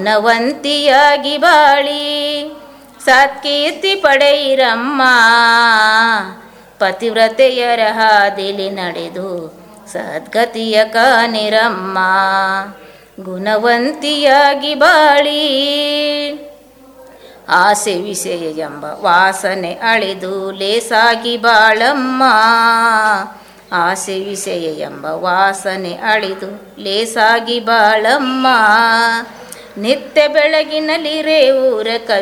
ಗುಣವಂತಿಯಾಗಿ ಬಾಳಿ ಸತ್ಕೀರ್ತಿ ಪಡೆಯಿರಮ್ಮ ಪತಿವ್ರತೆಯರ ಹಾದಿಲಿ ನಡೆದು ಸದ್ಗತಿಯ ಕಾನಿರಮ್ಮ ಗುಣವಂತಿಯಾಗಿ ಬಾಳಿ ಆಸೆ ವಿಷಯ ಎಂಬ ವಾಸನೆ ಅಳಿದು ಲೇಸಾಗಿ ಬಾಳಮ್ಮ ಆಸೆ ವಿಷಯ ಎಂಬ ವಾಸನೆ ಅಳಿದು ಲೇಸಾಗಿ ಬಾಳಮ್ಮ ನಿತ್ಯ ಬೆಳಗಿನಲ್ಲಿ ರೇವೂರ ಕವಿ